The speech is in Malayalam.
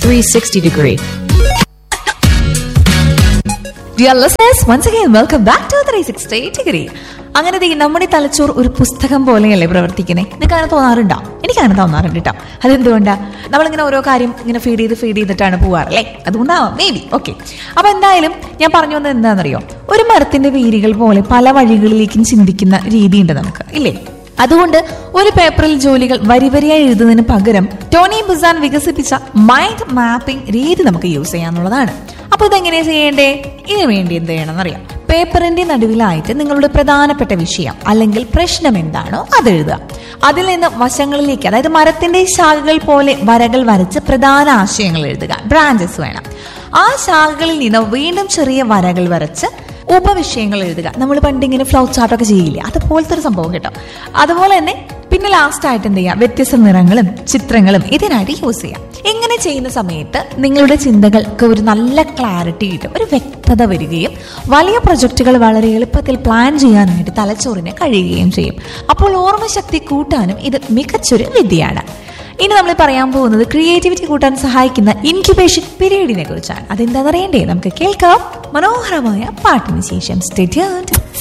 360 degree. Dear listeners once again welcome back to three sixty degree അങ്ങനെ ദേ നമ്മുടെ തലച്ചോർ ഒരു പുസ്തകം പോലെയല്ലേ പ്രവർത്തിക്കുന്നത് നിങ്ങൾക്ക് അങ്ങനെ തോന്നാറുണ്ടോ എനിക്ക് അങ്ങനെ തോന്നാറുണ്ട് കേട്ടോ അതെന്തുകൊണ്ടാ നമ്മളിങ്ങനെ ഓരോ കാര്യം ഇങ്ങനെ ഫീഡ് ചെയ്ത് ഫീഡ് ചെയ്തിട്ടാണ് പോവാറല്ലേ അതുകൊണ്ടാവാം മേ ബി ഓക്കെ അപ്പൊ എന്തായാലും ഞാൻ പറഞ്ഞു വന്നത് എന്താണെന്നറിയോ ഒരു മരത്തിന്റെ വേരുകൾ പോലെ പല വഴികളിലേക്കും ചിന്തിക്കുന്ന രീതിയുണ്ട് നമുക്ക് ഇല്ലേ അതുകൊണ്ട് ഒരു പേപ്പറിൽ ജോലികൾ വരിവരിയായി എഴുതുന്നതിന് പകരം ടോണി ബുസാൻ വികസിപ്പിച്ച മൈൻഡ് മാപ്പിംഗ് രീതി നമുക്ക് യൂസ് ചെയ്യാന്നുള്ളതാണ് അപ്പൊ ഇതെങ്ങനെയാ ചെയ്യേണ്ടേ ഇതിനു വേണ്ടി എന്ത് ചെയ്യണം എന്നറിയാം പേപ്പറിന്റെ നടുവിലായിട്ട് നിങ്ങളുടെ പ്രധാനപ്പെട്ട വിഷയം അല്ലെങ്കിൽ പ്രശ്നം എന്താണോ അത് എഴുതുക അതിൽ നിന്ന് വശങ്ങളിലേക്ക് അതായത് മരത്തിന്റെ ശാഖകൾ പോലെ വരകൾ വരച്ച് പ്രധാന ആശയങ്ങൾ എഴുതുക ബ്രാഞ്ചസ് വേണം ആ ശാഖകളിൽ നിന്ന് വീണ്ടും ചെറിയ വരകൾ വരച്ച് ഉപവിഷയങ്ങൾ എഴുതുക നമ്മൾ പണ്ട് ഇങ്ങനെ ഫ്ലോ ചാർട്ടൊക്കെ ചെയ്യില്ലേ അതുപോലത്തെ ഒരു സംഭവം കേട്ടോ അതുപോലെ തന്നെ പിന്നെ ലാസ്റ്റ് ആയിട്ട് എന്ത് ചെയ്യാം വ്യത്യസ്ത നിറങ്ങളും ചിത്രങ്ങളും ഇതിനായിട്ട് യൂസ് ചെയ്യാം ഇങ്ങനെ ചെയ്യുന്ന സമയത്ത് നിങ്ങളുടെ ചിന്തകൾക്ക് ഒരു നല്ല ക്ലാരിറ്റി കിട്ടും ഒരു വ്യക്തത വരികയും വലിയ പ്രൊജക്റ്റുകൾ വളരെ എളുപ്പത്തിൽ പ്ലാൻ ചെയ്യാനായിട്ട് തലച്ചോറിന് കഴിയുകയും ചെയ്യും അപ്പോൾ ഓർമ്മശക്തി കൂട്ടാനും ഇത് മികച്ചൊരു വിദ്യയാണ് ഇനി നമ്മൾ പറയാൻ പോകുന്നത് ക്രിയേറ്റിവിറ്റി കൂട്ടാൻ സഹായിക്കുന്ന ഇൻക്യുബേഷൻ പീരീഡിനെ കുറിച്ചാണ് അതെന്താണെന്ന് അറിയണ്ടേ നമുക്ക് കേൾക്കാം മനോഹരമായ പാട്ടിന് ശേഷം സ്റ്റേ